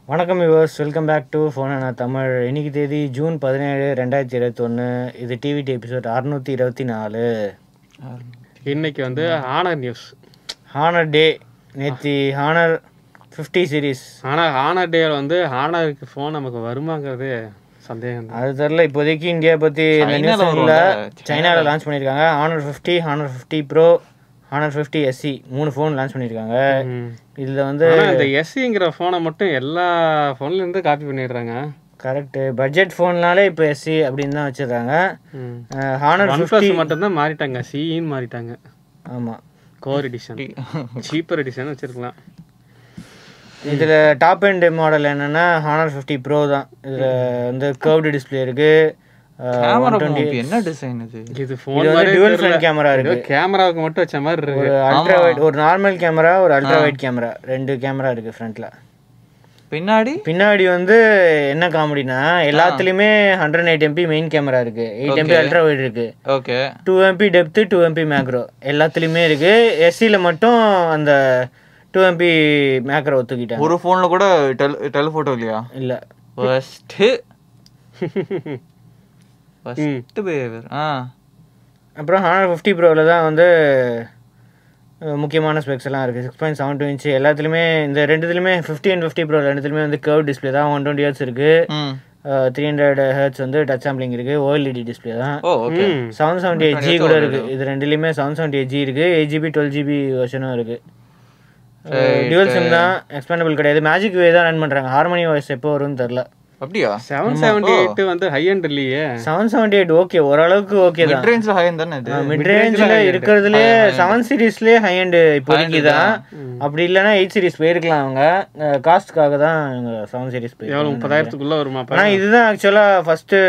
வணக்கம் viewers welcome back to phone நான் தமிழ் இன்னைக்கு தேதி ஜூன் பதினேழு ரெண்டாயிரத்தி இருபத்தொன்று இது டிவிடி எபிசோட் அறுநூற்றி இருபத்தி நாலு இன்னைக்கு வந்து ஆனர் நியூஸ் ஹானர் டே நேத்தி ஹானர் ஃபிஃப்டி சீரீஸ் ஆனால் ஆனர் டே வந்து ஆனருக்கு ஃபோன் நமக்கு வருமாங்கிறது சந்தேகம் தான் அது தெரில இப்போதைக்கு இந்தியா பற்றி இந்த சைனால நியூஸ் வரும்ல. இல்லை சைனாவில் லான்ச் பண்ணியிருக்காங்க Honor fifty Honor fifty pro Honor fifty SC மூணு ஃபோன் லான்ச் பண்ணியிருக்காங்க ம். இதில் வந்து ஆனா இந்த எஸ்சிங்கிற ஃபோனை மட்டும் எல்லா ஃபோன்ல இருந்து காப்பி பண்ணிடுறாங்க கரெக்டு பட்ஜெட் ஃபோன்னாலே இப்போ எஸ்சி அப்படின்னு தான் வச்சிடுறாங்க ம். ஹானர் ஒன் ஃபிஃப்டி ப்ளஸ் மட்டும்தான் மாறிட்டாங்க சிஇன்னு மாறிட்டாங்க ஆமாம் கோர் எடிஷன் சீப்பர் எடிஷன் வச்சிருக்கலாம் இதில் டாப் எண்ட் மாடல் என்னன்னா ஹானர் ஃபிஃப்டி ப்ரோ தான் இதில் வந்து கர்வ்டு டிஸ்பிளே இருக்கு கேமரா என்ன டிசைன் இது இது இது ஃபோன் வந்து dual front camera இருக்கு. கேமராவுக்கு மட்டும் வச்ச மாதிரி இருக்கு ஒரு அல்ட்ரா வைட் ஒரு நார்மல் கேமரா ஒரு அல்ட்ரா வைட் கேமரா ரெண்டு கேமரா இருக்கு ஃப்ரண்ட்ல பின்னாடி பின்னாடி வந்து என்ன காமெடினா எல்லாத்துலயுமே hundred eight MB main camera இருக்கு எயிட் எம்பி அல்ட்ரா வைட் இருக்கு okay two MB depth two MB macro எல்லாத்துலயுமே இருக்கு எஸ்சியில் மட்டும் அந்த டூ எம்பி மேக்ரோ ஒத்துக்கிட்டாங்க ஒரு போன்ல கூட டெல் டெலிஃபோட்டோ இல்லையா இல்ல ஃபர்ஸ்ட் ஃபர்ஸ்ட் பிஹேவியர் ஆ அப்புறம் ஹானர் ஃபிஃப்டி ப்ரோவில் தான் வந்து அஹ், முக்கியமான ஸ்பெக்ஸ் எல்லாம் இருக்குது six point seven two inch எல்லாத்துலேயுமே இந்த ரெண்டுத்துலையுமே ஃபிஃப்டி அண்ட் ஃபிஃப்டி ப்ரோ ரெண்டுத்துலையுமே வந்து கர்வ் டிஸ்பிளே தான் ஒன் டுவெண்ட்டி ஹர்ட்ஸ் இருக்குது ம் த்ரீ ஹண்ட்ரட் ஹர்ட்ஸ் வந்து டச் சாம்பிளிங் இருக்குது ஓஎல்இடி டிஸ்பிளே தான் ஓ ஓகே ம். செவன் செவன்ட்டி எயிட் ஜி கூட இருக்குது இது ரெண்டுலேயுமே செவன் செவன்ட்டி எயிட் ஜி இருக்குது எயிட் ஜிபி டுவெல் ஜிபி வெர்ஷனும் இருக்குது டியூவல் சிம் தான் எக்ஸ்பேண்டபிள் கிடையாது மேஜிக் வே தான் ரன் பண்ணுறாங்க ஹார்மனி வாய்ஸ் எப்போ வரும்னு தெரில அப்படியா செவன் செவன்டி எயிட் வந்து ஹை அண்ட் இல்லையே செவன் செவன்ட்டி எயிட் ஓகே ஓரளவுக்கு ஓகே தான் மிட் ரேஞ்ச்ல ஹை தானே இது மிட் ரேஞ்சில் இருக்கிறதுலே செவன் சீரீஸ்லேயே ஹை அண்ட் இப்போதைக்கு தான் அப்படி இல்லைன்னா எயிட் சீரிஸ் போயிருக்கலாம் அவங்க காஸ்ட்காக தான் இவங்க செவன் சீரிஸ் எவ்வளவு போயிருக்காங்க முப்பதாயிரத்துக்குள்ள வருமா ஆனால் இதுதான் ஆக்சுவலாக first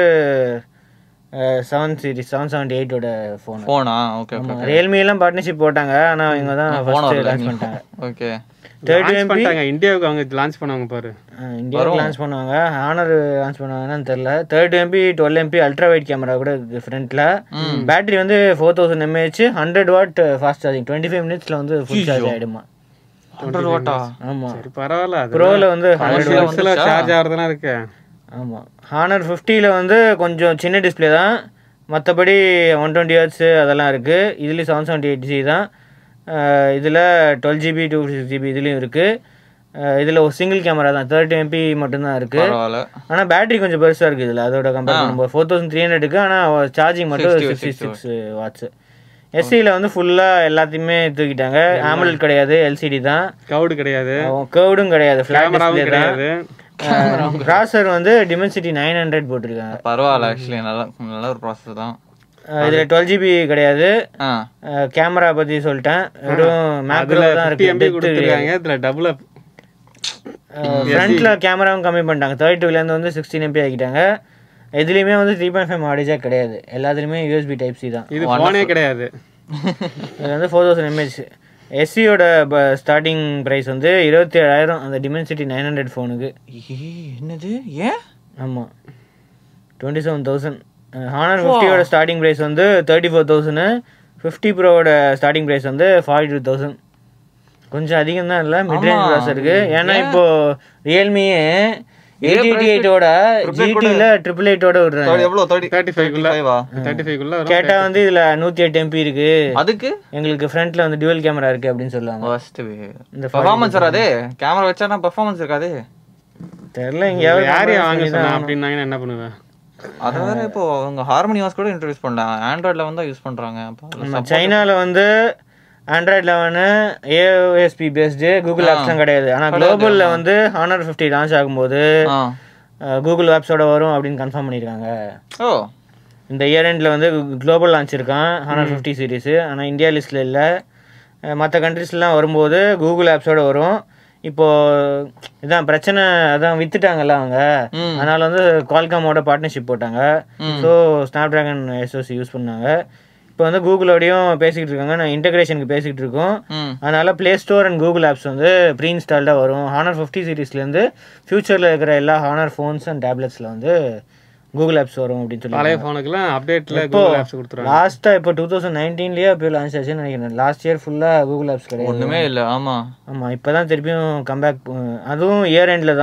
seven series seven seventy எயிட்டோட ஃபோன் போனா ஓகே ஓகே ஆமாம் ரியல்மி எல்லாம் பார்ட்னர்ஷிப் போட்டாங்க ஆனால் இவங்க தான் ஃபஸ்ட்டு லான்ச் பண்ணிட்டாங்க ஓகே தேர்ட்டி லான்ச் பண்ணிட்டாங்க இந்தியாவுக்கு அவங்க லான்ச் பண்ணுவாங்க பாரு இந்தியாவுக்கு லான்ச் பண்ணுவாங்க ஹானர் லான்ச் பண்ணுவாங்கன்னு தெரில third MP twelve MP ultra wide camera கூட இருக்குது ஃப்ரண்ட்டில் பேட்டரி வந்து four thousand mAh hundred watt fast charging twenty five மினிட்ஸில் வந்து ஃபுல் சார்ஜ் ஆகிடுமா ஹண்ட்ரட் வாட்டா ஆமாம் சரி பரவாயில்ல அது ப்ரோவில் வந்து ஹண்ட்ரட் சார்ஜ் ஆகிறதுலாம் இருக்கு ஆமாம் ஹானர் ஃபிஃப்டியில் வந்து கொஞ்சம் சின்ன டிஸ்பிளே தான் மற்றபடி ஒன் டுவெண்ட்டி ஹர்ட்ஸு அதெல்லாம் இருக்குது இதுலேயும் செவன் செவன்ட்டி எயிட் ஜி தான் இதில் twelve GB two six GB இதுலேயும் இருக்குது இதில் ஒரு சிங்கிள் கேமரா தான் தேர்ட்டி எம்பி மட்டும்தான் இருக்குது பரவாயில்ல ஆனால் பேட்டரி கொஞ்சம் பெருசாக இருக்குது இதில் அதோட கம்பேர் பண்ணும்போது ஃபோர் தௌசண்ட் த்ரீ ஹண்ட்ரடுக்கு ஆனால் சார்ஜிங் மட்டும் 60 சிக்ஸ்டி சிக்ஸ் வாட்ஸு எஸ்சியில் வந்து ஃபுல்லாக எல்லாத்தையுமே தூக்கிட்டாங்க ஆம்புலட் கிடையாது எல்சிடி தான் கவுடு கிடையாது கேர்டும் கிடையாது ஃப்ளாட் கேமராவும் டிஸ்பிளே தான் கிடையாது ப்ராசர் வந்து டிமென்சிட்டி நைன் ஹண்ட்ரட் போட்டிருக்காங்க பரவாயில்ல ஆக்சுவலி நல்ல நல்ல ஒரு ப்ராசஸ் தான் அஹ் இதுல டுவெல் ஜிபி கிடையாது ஆ கேமரா பத்தி சொல்லிட்டேன் வெறும் மேக்ரோ தான் ஃபிஃப்டி இருக்கு எம்பி டெப்த் கொடுத்துருக்காங்க இதுல டபுள் ஃப்ரண்ட்ல கேமராவும் கம்மி பண்ணிட்டாங்க தேர்ட்டி டூலேருந்து வந்து சிக்ஸ்டீன் எம்பி ஆக்கிட்டாங்க எதுலேயுமே வந்து த்ரீ பாயிண்ட் ஃபைவ் ஆடிஜா கிடையாது எல்லாத்துலேயுமே யூஎஸ்பி டைப் சி தான் இது போனே கிடையாது இது வந்து ஃபோர் தௌசண்ட் எம்ஏஹெச் எஸ்சியோட ஸ்டார்டிங் ப்ரைஸ் வந்து இருபத்தி ஏழாயிரம் அந்த டிமென்சிட்டி நைன் ஹண்ட்ரட் ஃபோனுக்கு ஏ என்னது ஏன் ஆமாம் டுவெண்ட்டி செவன் தௌசண்ட் ஹானர் ஃபிஃப்டியோட ஸ்டார்டிங் ப்ரைஸ் வந்து தேர்ட்டி ஃபோர் தௌசண்ட் ஃபிஃப்டி ப்ரோவோட ஸ்டார்டிங் ப்ரைஸ் வந்து ஃபார்ட்டி டூ தௌசண்ட் கொஞ்சம் அதிகம் தான் இல்லை மிட் ரேஞ்ச் ப்ராசருக்கு ஏன்னா இப்போ ரியல்மியே எயிட் எயிட்டி எயிட்டோட ஜிடியில் ட்ரிபிள் எயிட்டோட விடுறாங்க எவ்வளோ தேர்ட்டி தேர்ட்டி ஃபைவ்க்குள்ள ஃபைவா தேர்ட்டி ஃபைவ்க்குள்ள வரும் கேட்டால் வந்து இதில் நூற்றி எட்டு எம்பி இருக்கு அதுக்கு எங்களுக்கு ஃப்ரண்ட்டில் வந்து டியூவல் கேமரா இருக்கு அப்படின்னு சொல்லுவாங்க ஃபர்ஸ்ட் இந்த பெர்ஃபார்மன்ஸ் வராதே கேமரா வச்சா பெர்ஃபார்மன்ஸ் இருக்காதே தெரில எங்கேயாவது யாரையும் வாங்க சொன்னா அப்படின்னாங்கன்னா என்ன பண்ணுவேன் அதை வேற இப்போ அவங்க ஹார்மனி வாஸ் கூட இன்ட்ரடியூஸ் பண்ணாங்க ஆண்ட்ராய்ட்ல வந்து யூஸ் பண்றாங்க அப்போ அதுல support- சைனாவில் வந்து Android eleven AOSP based Google ஆப்ஸ்லாம் கிடையாது ஆனால் குளோபலில் வந்து ஹானர் ஃபிஃப்டி லான்ச் ஆகும்போது ஆ கூகுள் ஆப்ஸோட வரும் அப்படின்னு கன்ஃபார்ம் பண்ணியிருக்காங்க ஓ இந்த இயர் எண்டில் வந்து குளோபல் லான்ச் இருக்கான் ஹானர் ஃபிஃப்டி சீரிஸு ஆனால் இந்தியா லிஸ்ட்டில் இல்லை மற்ற கண்ட்ரீஸ்லாம் வரும்போது கூகுள் ஆப்ஸோட வரும் இப்போ இதான் பிரச்சனை அதான் வித்துட்டாங்கல்ல அவங்க ம். அதனால வந்து குவால்காமோட பார்ட்னர்ஷிப் போட்டாங்க so Snapdragon SoC use பண்ணாங்க இப்போ வந்து கூகுளோடையும் பேசிக்கிட்டு இருக்காங்க நான் இன்டகிரேஷனுக்கு பேசிக்கிட்டு இருக்கோம் ம் அதனால Play Store and Google apps வந்து ப்ரீ இன்ஸ்டால்டாக வரும் ஹானர் ஃபிஃப்டி சீரீஸ்லேருந்து ஃபியூச்சரில் இருக்கிற எல்லா ஹானர் ஃபோன்ஸ் அண்ட் டேப்லெட்ஸில் வந்து கூகுள் ஆப்ஸ் வரும் அப்படின்னு சொல்லி பழைய ஃபோனுக்குலாம் அப்டேட்ல இப்போ கூகுள் ஆப்ஸ் கொடுத்துருவாங்க லாஸ்ட்டாக இப்போ டூ தௌசண்ட் நைன்டீன்லேயே அப்போ லான்ச் ஆச்சுன்னு நினைக்கிறேன் லாஸ்ட் இயர் ஃபுல்லாக கூகுள் ஆப்ஸ் கிடையாது ஒண்ணுமே இல்ல ஆமா ஆமாம் இப்போ தான் திருப்பியும் கம்பேக் அதுவும் இயர் எண்டில் தான்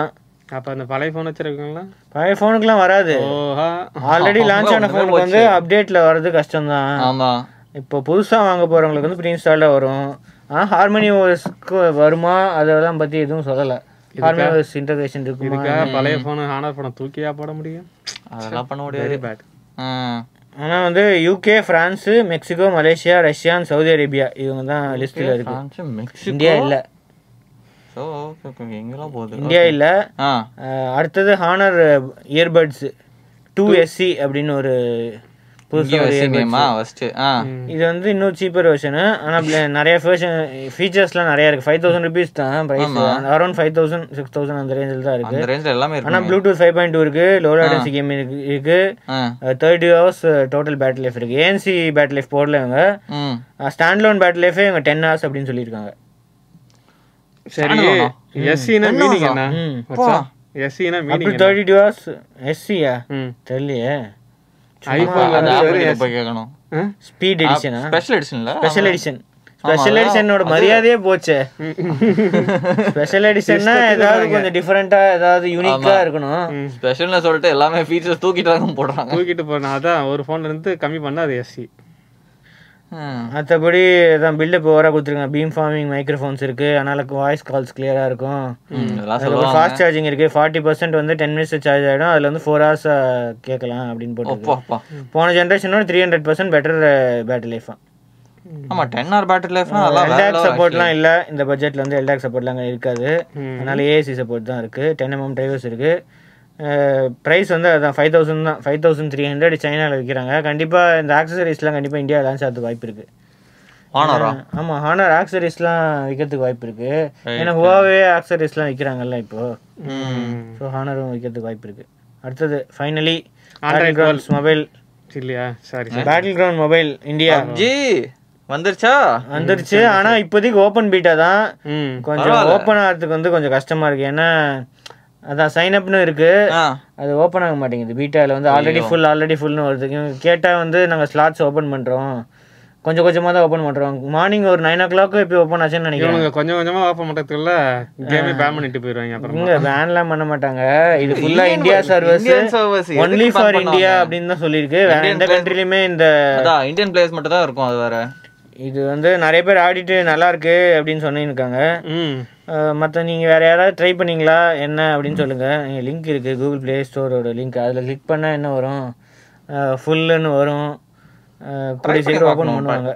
அப்ப அந்த பழைய ஃபோன் வச்சிருக்கீங்களா பழைய ஃபோனுக்குலாம் வராது ஓஹா ஆல்ரெடி லான்ச் ஆன ஒண்ணுமே ஃபோனுக்கு வந்து அப்டேட்ல வர்றது கஷ்டம் தான் ஆமா இப்போ புதுசா வாங்க போறவங்களுக்கு வந்து ப்ரீ இன்ஸ்டால்டா வரும் ஆனா ஹார்மனி ஓஎஸ்க்கு வருமா அதெல்லாம் பத்தி எதுவும் சொல்லல ஹார்மனி ஓஎஸ் இன்டகிரேஷன் இருக்குமா இதுக்காக பழைய ஃபோன் ஹானர் படம் தூக்கியா போட முடியும் அதெல்லாம் பண்ண முடியாது வெரி பேட் ம். ஆனா வந்து UK France Mexico Malaysia Russia and Saudi Arabia இவங்க தான் லிஸ்ட்ல இருக்கு பிரான்ஸ், மெக்சிகோ இந்தியா இல்ல ஸோ ஓகே ஓகே எங்கெல்லாம் போகுது இந்தியா இல்ல ஆ அஹ் அடுத்தது ஹானர் இயர்பட்ஸ் டூ எஸ்சி அப்படின்னு ஒரு புதுசா இங்கே ஒரு earbuds. வச்சுக்கேமா ஃபஸ்ட்டு ஆ இது வந்து இன்னும் சீப்பர் வெர்ஷனு ஆனால் bla- நிறைய ஃபேஷன் ஃபீச்சர்ஸ்லாம் நிறைய இருக்கு ஃபைவ் தௌசண்ட் ருபீஸ் தான் price around five thousand six thousand அந்த ரேஞ்சில் தான் இருக்கு அந்த ரேஞ்சில் எல்லாமே ஆனால் இருக்கு ப்ளூடூத் ஃபைவ் பாயிண்ட் டூ இருக்கு லோ லேட்டன்சி கேம் இருக்கு இருக்கு ஆ thirty hours total battery life இருக்கு ஏஎன்சி பேட்டரி லைஃப் போடல இவங்க ம் ஸ்டாண்ட் லோன் பேட்டரி லைஃபே இவங்க டென் ஹவர்ஸ் அப்படின்னு சொல்லியிருக்காங்க சரி எஸ்சினா மீனிங் என்ன ம் எஸ்சினா up meaning to thirty two hours எஸ்சியா ம் தெரியலையே ஐபோன் அந்த ஆப்பிள் கிட்ட போய் கேட்கணும் ஸ்பீட் எடிஷனா ஸ்பெஷல் எடிஷன்ல ஸ்பெஷல் எடிஷன் ஸ்பெஷல் எடிஷனோட மரியாதையே போச்சே ஸ்பெஷல் எடிஷன்னா ஏதாவது கொஞ்சம் டிஃபரெண்டா ஏதாவது யூனிக்கா இருக்கணும் ஸ்பெஷல்னு சொல்லிட்டு எல்லாமே ஃபீச்சர்ஸ் தூக்கிட்டு தான் போடுறாங்க தூக்கிட்டு போனா அதான் ஒரு ஃபோன்ல இருந்து கம்மி பண்ணா அது எஸ்சி ம். மற்றபடி தான் பில்டப் ஓவராக கொடுத்துருக்காங்க பீம் ஃபார்மிங் மைக்ரோஃபோன்ஸ் இருக்கு அதனால வாய்ஸ் கால்ஸ் கிளியரா இருக்கும் ம், இதெல்லாம் அதுக்கப்புறம் சொல்லுவாங்க ஃபாஸ்ட் சார்ஜிங் இருக்கு ஃபார்ட்டி பர்சன்ட் வந்து டென் மினிட்ஸ் சார்ஜ் ஆயிடும் அதுல வந்து ஃபோர் ஹவர்ஸ் கேட்கலாம் அப்படின்னு அப்பா போட்டு அப்பா போன ஜென்ரேஷனோட three hundred percent better battery life ஆமா டென் ஹவர் பேட்டரி லைஃப்னா நல்லா எல்டாக் சப்போர்ட்லாம் இல்ல இந்த பட்ஜெட்ல வந்து எல்டாக் சப்போர்ட்லாம் அங்க இருக்காது அதனால ஏஏசி சப்போர்ட் தான் இருக்கு டென் எம்எம் டிரைவர்ஸ் இருக்கு ப்ரைஸ் வந்து அதான் ஃபைவ் தௌசண்ட் தான் ஃபைவ் தௌசண்ட் த்ரீ ஹண்ட்ரட் சைனாவில் விற்கிறாங்க கண்டிப்பா இந்த ஆக்சசரிஸ்லாம் கண்டிப்பா இந்தியா லான்ச் ஆகிறதுக்கு வாய்ப்பு இருக்கு ஆனரா ஆமா ஹானர் ஆக்சரிஸ்லாம் விற்கிறதுக்கு வாய்ப்பு இருக்கு ஏன்னா ஹுவாவே ஆக்சரிஸ்லாம் விற்கிறாங்கல்ல இப்போ ஸோ ஹானரும் விற்கிறதுக்கு வாய்ப்பு இருக்கு அடுத்தது ஃபைனலி பேட்டில் கிரவுண்ட்ஸ் மொபைல் இல்லையா sorry battle ground mobile India ஜி வந்துருச்சா வந்துருச்சு ஆனா இப்போதைக்கு ஓப்பன் பீட்டா தான் ம் கொஞ்சம் ஓப்பன் ஆகிறதுக்கு வந்து கொஞ்சம் கஷ்டமா இருக்கு ஏன்னா அதான் சைன் அப்னு இருக்கு ஆ அது ஓப்பன் ஆக மாட்டேங்குது பீட்டால வந்து ஆல்ரெடி ஃபுல் ஆல்ரெடி ஃபுல்னு வருது இவங்க கேட்டா வந்து நாங்க ஸ்லாட்ஸ் ஓப்பன் பண்றோம் கொஞ்சம் கொஞ்சமா தான் ஓப்பன் பண்றோம் மார்னிங் ஒரு நைன் ஓ கிளாக் இப்போ ஓப்பன் ஆச்சுன்னு நினைக்கிறேன் இவனுங்க கொஞ்சம் கொஞ்சமா ஓப்பன் பண்றதுக்குள்ள கேமே பேன் பண்ணிட்டு போயிடுவாங்க அப்புறம் இங்க பேன்லாம் பண்ண மாட்டாங்க இது ஃபுல்லா India service Indian service only for India அப்படின்னு தான் சொல்லியிருக்கு வேற எந்த கண்ட்ரிலுமே இந்த அதான் இந்தியன் பிளேயர்ஸ் மட்டும் தான் இருக்கும் அது வேற இது வந்து நிறைய பேர் ஆடிட்டு நல்லா இருக்கு அப்படின்னு சொல்லியிருக்காங்க ம் மற்ற நீங்கள் வேறு யாராவது ட்ரை பண்ணீங்களா என்ன அப்படின்னு சொல்லுங்கள் லிங்க் இருக்குது கூகுள் ப்ளே ஸ்டோரோட லிங்க் அதில் கிளிக் பண்ணால் என்ன வரும் ஃபுல்லுன்னு வரும் அஹ் கூடிய சீக்கிரம் ஓப்பன் பண்ணுவாங்க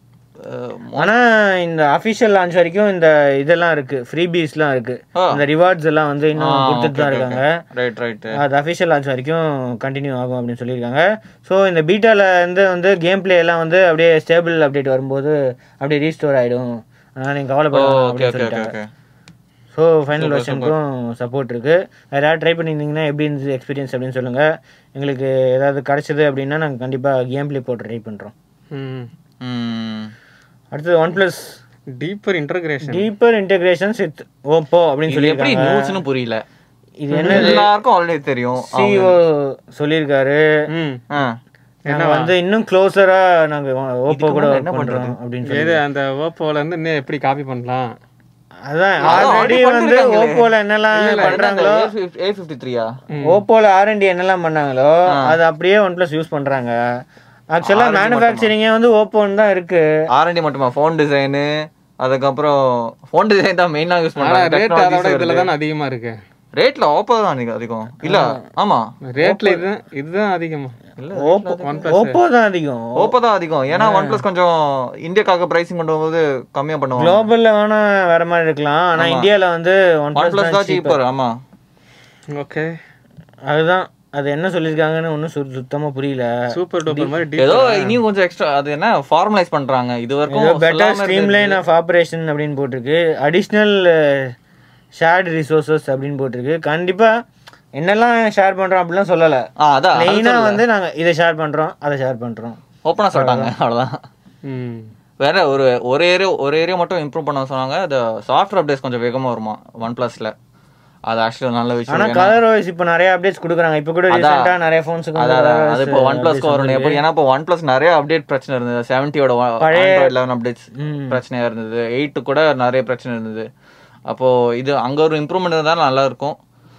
ஆனால் இந்த அஃபிஷியல் லான்ச் வரைக்கும் இந்த இதெல்லாம் இருக்குது ஃப்ரீபீஸ்லாம் இருக்குது ஆ. இந்த ரிவார்ட்ஸ் எல்லாம் வந்து இன்னும் கொடுத்துட்டு தான் இருக்காங்க ரைட் ரைட் அது அஃபிஷியல் லான்ச் வரைக்கும் கண்டினியூ ஆகும் அப்படின்னு சொல்லியிருக்காங்க ஸோ இந்த பீட்டாவில் இருந்து வந்து கேம் பிளே எல்லாம் வந்து அப்படியே ஸ்டேபிள் அப்டேட் வரும்போது அப்படியே ரீஸ்டோர் ஆகிடும் அதனால் நீங்கள் கவலைப்பட வேணாம் ஓகே அப்படின்னு ஓகே ஓகே சொல்லிட்டாங்க ஓகே ஸோ ஃபைனல் வெர்ஷனுக்கும் சப்போர்ட் இருக்குது வேறு யாராவது ட்ரை பண்ணியிருந்தீங்கன்னா எப்படி இருந்துச்சு எக்ஸ்பீரியன்ஸ் அப்படின்னு சொல்லுங்கள் எங்களுக்கு ஏதாவது கிடச்சிது அப்படின்னா நாங்கள் கண்டிப்பாக கேம் ப்ளே போட்டு ட்ரை பண்ணுறோம் ம் ம் அடுத்தது one plus deeper integration deeper integrations with Oppo அப்படின்னு இது எப்படி சொல்லியிருக்காங்க நியூஸ்னு புரியல இது என்ன எல்லாருக்கும் ஆல்ரெடி தெரியும் சிஓ சொல்லியிருக்காரு ம் ஆ நாங்கள் வந்து இன்னும் க்ளோஸராக நாங்கள் ஓப்போ கூட மேல ஒர்க் என்ன பண்ணுறோம் அப்படின்னு சொல்லி எது அந்த ஓப்போல இருந்து இன்னும் எப்படி காப்பி பண்ணலாம் அதான் ஆல்ரெடி வந்து ஓப்போல என்னெல்லாம் பண்றாங்களோ ஏ ஃபிஃப்டி த்ரீயா ஓப்போல ஆர்என்டி என்னெல்லாம் பண்ணாங்களோ அது அப்படியே ஒன் பிளஸ் யூஸ் பண்றாங்க ஆக்சுவலா மேனுஃபேக்சரிங்கே வந்து ஓப்போன்னு தான் இருக்கு ஆர்என்டி மட்டுமா ஃபோன் டிசைனு அதுக்கப்புறம் ஃபோன் டிசைன் தான் மெயினாக யூஸ் ஆனா ரேட் அதோட பண்றாங்க இதுல தானே அதிகமா இருக்கு ரேட்ல ஓப்போ தான் அதிகம் அதிகம் இல்ல ஆமா ரேட்ல இதுதான் இதுதான் அதிகமா இல்ல ஓப்போ ஓப்போ தான் அதிகம் ஓப்போ தான் அதிகம் ஏன்னா ஒன் பிளஸ் கொஞ்சம் இந்தியாக்காக பிரைசிங் கொண்டு போகும்போது கம்மியா பண்ணுவாங்க குளோபல்ல வேணா வேற மாதிரி இருக்கலாம் ஆனா இந்தியால வந்து ஒன் ஒன் பிளஸ் பிளஸ் தான் சீப்பர் ஆமா ஓகே அதுதான் அது என்ன சொல்லியிருக்காங்கன்னு ஒன்றும் சுத்தமா புரியல சூப்பர் டூப்பர் மாதிரி ஏதோ டீப் இனியும் கொஞ்சம் எக்ஸ்ட்ரா அது என்ன ஃபார்மலைஸ் பண்றாங்க இது ஏதோ வரைக்கும் பெட்டர் சொல்லாம ஸ்ட்ரீம்லைன் ஆஃப் ஆப்ரேஷன் அப்படின்னு போட்டிருக்கு அடிஷ்னல் ஷேர்டு ரிசோர்சஸ் அப்படின்னு போட்டிருக்கு கண்டிப்பா என்னெல்லாம் ஷேர் பண்றோம் அப்படிலாம் சொல்லல ஆ அதான் மெயினா வந்து நாங்க இதை ஷேர் பண்றோம் அதை ஷேர் பண்றோம் ஓப்பனா சொல்லிட்டாங்க அவ்வளவுதான் ம் வேற ஒரு ஒரு ஏரியா ஒரு ஏரியா மட்டும் இம்ப்ரூவ் பண்ண சொன்னாங்க அது சாஃப்ட்வேர் அப்டேட்ஸ் கொஞ்சம் வேகமா வருமா ஒன் பிளஸ்ல அது ஆக்சுவலி நல்ல விஷயம் ஆனா கலர் வாய்ஸ் இப்போ நிறைய அப்டேட்ஸ் கொடுக்குறாங்க இப்போ கூட ரீசெண்டா நிறைய ஃபோன்ஸுக்கு அதான் அதான். அது இப்போ ஒன் பிளஸ்க்கு வரும் எப்படி ஏன்னா இப்போ ஒன் பிளஸ் நிறைய அப்டேட் பிரச்சனை இருந்தது செவன்ட்டியோட ஆண்ட்ராய்ட் லெவன் அப்டேட்ஸ் பிரச்சனையா இருந்தது எயிட்டு கூட நிறைய பிரச்சனை இருந்தது அப்போ இது அங்க ஒரு இம்ப்ரூவ்மெண்ட் இருந்தாலும் நல்லா இருக்கும்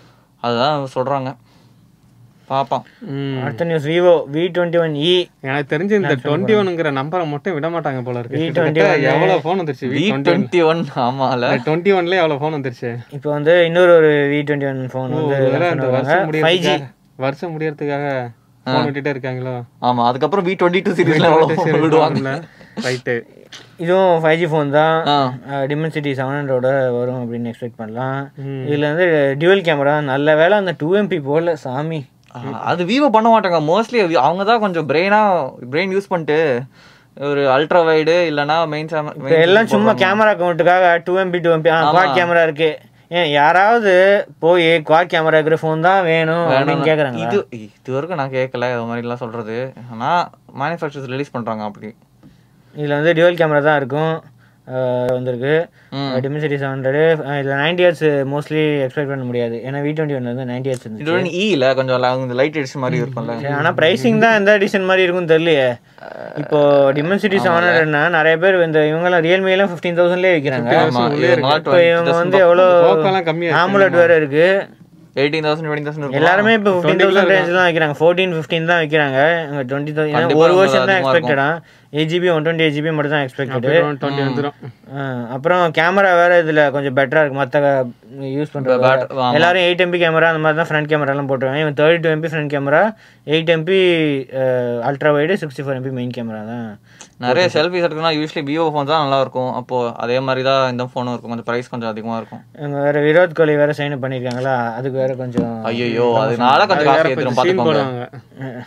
அதுதான் சொல்றாங்க பாப்போம் ம். அடுத்த news Vivo V twenty one E எனக்கு தெரிஞ்சு இந்த டுவெண்ட்டி ஒன்னுங்கிற நம்பரை மட்டும் விட மாட்டாங்க போல இருக்கு V21 கிட்டத்தட்ட எவ்வளவு ஃபோன் வந்துருச்சு வி டுவெண்ட்டி ஒன் ஆமால டுவெண்ட்டி ஒன்ல எவ்வளவு ஃபோன் வந்துருச்சு இப்போ வந்து இன்னொரு ஒரு வி டுவெண்ட்டி ஒன் ஃபோன் வந்து ஒருவேளை இந்த வருஷம் ஃபைவ் ஜி முடியறதுக்காக வருஷம் முடியறதுக்காக ஃபோன் விட்டுட்டே இருக்காங்களோ ஆமா அதுக்கப்புறம் வி டுவெண்ட்டி டூ சீரீஸ்ல விடுவாங்க ரைட்டு இதுவும் ஃபைவ் ஜி ஃபோன் தான் ஆ. டிமென்சிட்டி செவன் ஹண்ட்ரோட வரும் அப்படின்னு எக்ஸ்பெக்ட் பண்ணலாம் இதில் வந்து டியூவல் கேமரா நல்ல வேலை அந்த டூ எம்பி போடல சாமி ஆ, அது விவோ பண்ண மாட்டாங்க மோஸ்ட்லி அவங்க தான் கொஞ்சம் பிரெயினா பிரெயின் யூஸ் பண்ணிட்டு ஒரு அல்ட்ரா வைடு இல்லனா மெயின் இப்போ எல்லாம் சும்மா கேமரா கவுண்ட்டுக்காக two MP two MP quad camera இருக்கு ஏன் யாராவது போய் குவாட் கேமரா இருக்கிற ஃபோன் தான் வேணும் அப்படின்னு கேட்குறாங்க இது இது வரைக்கும் நான் கேட்கல இது மாதிரி எல்லாம் சொல்றது ஆனா மேனுஃபேக்சர்ஸ் ரிலீஸ் பண்றாங்க அப்படி இதில் வந்து டியூவல் கேமரா தான் இருக்கும் அஹ் வந்திருக்கு ம். டிமென்சிட்டி செவன் ஹண்ட்ரடு இதில் நைன்டி இயர்ஸ் மோஸ்ட்லி எக்ஸ்பெக்ட் பண்ண முடியாது ஏன்னா வி டுவெண்ட்டி ஒன்ல வந்து நைன்டி இயர்ஸ் இருந்துச்சு இது வந்து ஈல கொஞ்சம் la- இந்த லைட் எடிஷன் மாதிரி இருக்கும்ல சரி, ஆனா பிரைசிங் தான் எந்த எடிஷன் மாதிரி இருக்கும்னு தெரியலையே இப்போ டிமென்சிட்டி செவன் ஹண்ட்ரட்னா நிறைய பேர் இந்த இவங்கெல்லாம் ரியல்மி எல்லாம் ஃபிஃப்டீன் தௌசண்ட்லேயே விற்கிறாங்க ஆமா இவங்கெல்லாம் இப்போ இவங்க 20,000 வந்து எவ்வளோ போக்கெல்லாம் கம்மியா ஆமுலட் வேற இருக்கு எயிட்டீன் தௌசண்ட் டுவெண்ட்டி தௌசண்ட் எல்லாருமே இப்போ ஃபிஃப்டீன் தௌசண்ட் ரேஞ்ச் தான் வைக்கிறாங்க ஃபோர்டீன் ஃபிஃப்டீன் தான் வைக்கிறாங்க இங்கே டுவெண்ட்டி தௌசண்ட் கண்டிப்பா ஒரு ரொம்ப வருஷம் தான் அதிகமா எக்ஸ்பெக்டடா eight GB one twenty eight GB மட்டும் தான் எக்ஸ்பெக்டடு டுவெண்ட்டி வந்துடும் அப்புறம் கேமரா வேற இதுல கொஞ்சம் பெட்டரா இருக்கு மற்ற யூஸ் பண்றது bat- ஆமா. எல்லாரும் எயிட் எம்பி கேமரா அந்த மாதிரி தான் ஃப்ரண்ட் கேமராலாம் போட்டுருவாங்க இவன் thirty two MP front camera eight MP ultra wide sixty four MP main camera தான் நிறைய செல்ஃபிஸ் எடுக்கணும்னா யூஸ்வலி விவோ ஃபோன் தான் நல்லா இருக்கும் அப்போ அதே மாதிரி தான் இந்த ஃபோனும் இருக்கும் கொஞ்சம் பிரைஸ் கொஞ்சம் அதிகமா இருக்கும் இவங்க வேற விராட் கோலி வேற சைன் பண்ணிருக்காங்களா அதுக்கு வேற கொஞ்சம் ஐயோ அதனால கொஞ்சம் காசு ஏத்திரும் சீன் பாத்துக்கோங்க போடுவாங்க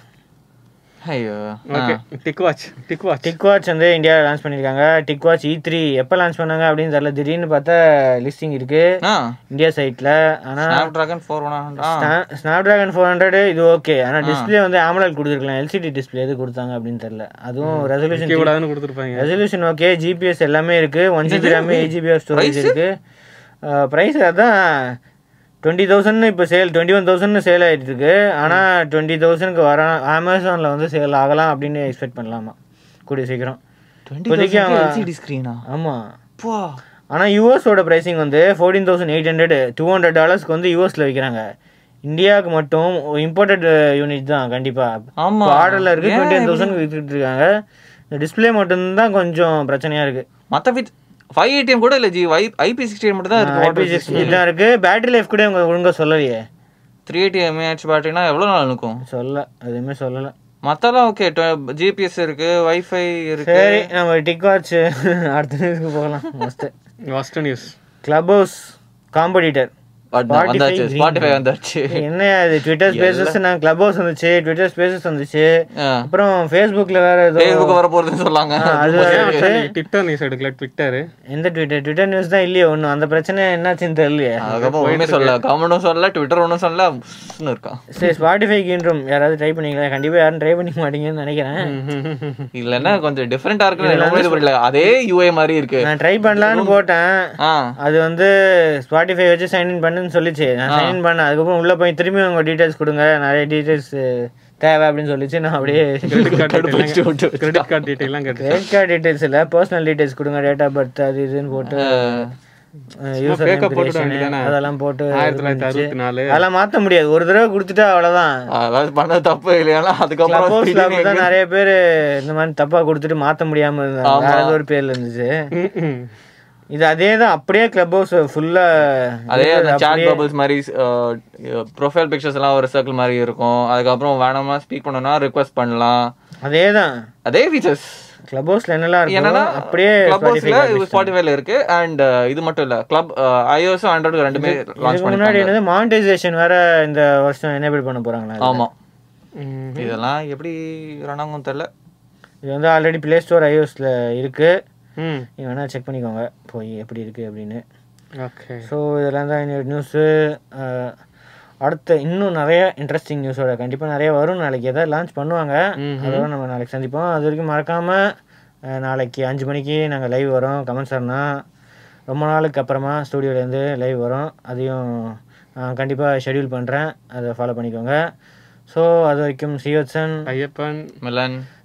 ஐயோ okay TicWatch TicWatch TicWatch வந்து இந்தியாவில் லான்ச் பண்ணியிருக்காங்க டிக் வாட்ச் இ த்ரீ எப்போ லான்ச் பண்ணாங்க அப்படின்னு தெரியல திடீர்னு பார்த்தா லிஸ்டிங் இருக்கு ஆ இந்தியா சைட்டில் ஆனால் Snapdragon four one hundred Snapdragon four hundred இது ஓகே ஆனால் டிஸ்பிளே வந்து AMOLED கொடுத்துருக்கலாம் எல்சிடி டிஸ்பிளே எது கொடுத்தாங்க அப்படின்னு தெரியல அதுவும் ரெசல்யூஷன் கூடாதுன்னு கொடுத்துருப்பாங்க ரெசல்யூஷன் ஓகே ஜிபிஎஸ் எல்லாமே இருக்கு one GB RAM eight GB of storage இருக்கு ப்ரைஸ் அதான் டுவெண்ட்டி தௌசண்ட் இப்போ sale twenty one thousand sale ஆகிட்டு இருக்கு ஆனால் டுவெண்ட்டி தௌசண்ட்க்கு வர அமேசானில் வந்து சேல் ஆகலாம் அப்படின்னு எக்ஸ்பெக்ட் பண்ணலாமா கூடிய சீக்கிரம் இப்போதைக்கு அவன் எல்சிடி ஸ்க்ரீனா ஆமாம் போ ஆனால் யூஎஸோட ப்ரைசிங் வந்து fourteen thousand eight hundred two hundred டாலர்ஸ்க்கு வந்து யூஎஸில் விற்கிறாங்க இந்தியாவுக்கு மட்டும் இம்போர்ட்டட் யூனிட் தான் கண்டிப்பாக ஆமா ஆர்டரில் இருக்கு ஏன் டுவெண்ட்டி தௌசண்ட் விற்றுட்டு இருக்காங்க இந்த டிஸ்பிளே மட்டும்தான் கொஞ்சம் பிரச்சனையாக இருக்குது மத்த வித் ஃபைவ் ஏடிஎம் கூட இல்ல ஜி ஐபி சிக்ஸ்டி மட்டும் தான் ஐபி இருக்கு சிக்ஸ்டி தான் இருக்கு பேட்டரி லைஃப் கூட இவங்க ஒழுங்கா சொல்லலையே த்ரீ எயிட்டி எம்ஏஹெச் பேட்டரினா எவ்வளவு நாள் இருக்கும் சொல்ல எதுவுமே சொல்லல மத்தெல்லாம் ஓகே ஜிபிஎஸ் இருக்கு வைஃபை இருக்கு சரி நம்ம டிக் வாட்ச் அடுத்த நியூஸ்க்கு போகலாம் first first news Clubhouse competitor But Spotify வந்தாச்சு Green. ஸ்பாட்டிஃபை வந்தாச்சு என்ன இது ட்விட்டர் ஸ்பேசஸ் நான் கிளப் ஹவுஸ் வந்துச்சு ட்விட்டர் ஸ்பேசஸ் வந்துச்சு ஆ. அப்புறம் ஃபேஸ்புக்கில் வேற ஏதோ ஃபேஸ்புக் வர போறதுன்னு சொல்லாங்க அது வேற ட்விட்டர் நியூஸ் எடுக்கல ட்விட்டர் எந்த ட்விட்டர் ட்விட்டர் நியூஸ் தான் இல்லையே ஒன்றும் அந்த பிரச்சனை என்னாச்சுன்னு தெரியலையே அதுக்கப்புறம் ஒண்ணுமே சொல்லல கமெண்டும் சொல்லல ட்விட்டர் ஒன்றும் சொல்லல புஷ்னு இருக்கான் சரி ஸ்பாட்டிஃபை கீன்றும் யாராவது ட்ரை பண்ணீங்களா கண்டிப்பாக யாரும் ட்ரை பண்ணிக்க மாட்டீங்கன்னு நினைக்கிறேன் இல்லன்னா கொஞ்சம் டிஃபரெண்டா இருக்குன்னு எனக்கு இது புரியல அதே யூஐ மாதிரி இருக்கு நான் ட்ரை பண்ணலான்னு போட்டேன் ஆ அது வந்து ஸ்பாட்டிஃபை வச்சு சைன் இன் பண்ணுன்னு சொல்லிச்சு நான் சைன் இன் பண்ணேன் அதுக்கப்புறம் உள்ள போய் திரும்பி உங்க டீடைல்ஸ் கொடுங்க நிறைய டீடைல்ஸ் தேவை அப்படின்னு சொல்லிச்சு நான் அப்படியே கிரெடிட் கார்டு கடுப்பிடிச்சு விட்டு கிரெடிட் கார்டு டீட்டெயிலாம் கேட்டு கிரெடிட் கார்டு டீடைல்ஸ் இல்ல பர்சனல் டீடைல்ஸ் கொடுங்க டேட் ஆஃப் பர்த் அது இதுன்னு போட்டு யூசர் fake ஆ போட்டுட வேண்டியதானே? அதெல்லாம் போட்டு ஆயிரத்தி இது தொள்ளாயிரத்தி பண்ணிச்சு. அறுபத்தி நாலு அதெல்லாம் மாத்த முடியாது ஒரு தடவை கொடுத்துட்டா அவ்வளவுதான் அதாவது பண்ண தப்பு இல்லையா கிளப் அதுக்கப்புறம் ஹவுஸ்ல அப்படிதான் நிறைய பேர் இந்த மாதிரி தப்பா கொடுத்துட்டு மாத்த முடியாம இருந்தாங்க வேற ஏதோ ஒரு பேர்ல இருந்துச்சு இது அதே தான் அப்படியே கிளப் ஹவுஸ் ஃபுல்லா அதே அந்த சாட் பபிள்ஸ் மாதிரி ப்ரொஃபைல் பிக்சர்ஸ் எல்லாம் ஒரு சர்க்கிள் மாதிரி இருக்கும் அதுக்கப்புறம் வேணாமா ஸ்பீக் பண்ணணும்னா ரிக்வெஸ்ட் பண்ணலாம் அதே தான் அதே ஃபீச்சர்ஸ் கிளப் ஹவுஸ்ல என்னெல்லாம் என்னன்னா இருக்கும் அப்படியே கிளப் Spotify ஹவுஸ்ல ஸ்பாட்டிஃபைல இருக்கு அண்ட் இது மட்டும் இல்ல கிளப் ஐஓஎஸ் ஆண்ட்ராய்டு ரெண்டுமே லான்ச் இதுக்கு முன்னாடி பண்ணிருக்காங்க என்னது மானிட்டைசேஷன் வேற இந்த வருஷம் எனேபிள் பண்ண போறாங்களா ஆமா இதெல்லாம் எப்படி ரன் ஆகும் தெரியல இது வந்து ஆல்ரெடி ப்ளே ஸ்டோர் ஐஓஎஸ்ல இருக்கு ம் நீங்க வேணா செக் பண்ணிக்கோங்க போய் எப்படி இருக்கு அப்படின்னு ஓகே ஸோ இதெல்லாம் தான் என்னோட நியூஸு அடுத்த இன்னும் நிறைய இன்ட்ரெஸ்டிங் நியூஸோட கண்டிப்பாக நிறைய வரும் நாளைக்கு எதாவது லான்ச் பண்ணுவாங்க அதோட நம்ம நாளைக்கு சந்திப்போம் அது வரைக்கும் மறக்காமல் நாளைக்கு அஞ்சு மணிக்கு நாங்கள் லைவ் வரோம் கமெண்ட் சார்னா ரொம்ப நாளுக்கு அப்புறமா ஸ்டூடியோலேருந்து லைவ் வரும் அதையும் கண்டிப்பாக ஷெட்யூல் பண்ணுறேன் அதை ஃபாலோ பண்ணிக்கோங்க ஸோ அது வரைக்கும் சியோத்சன் ஐயப்பன் மிலன்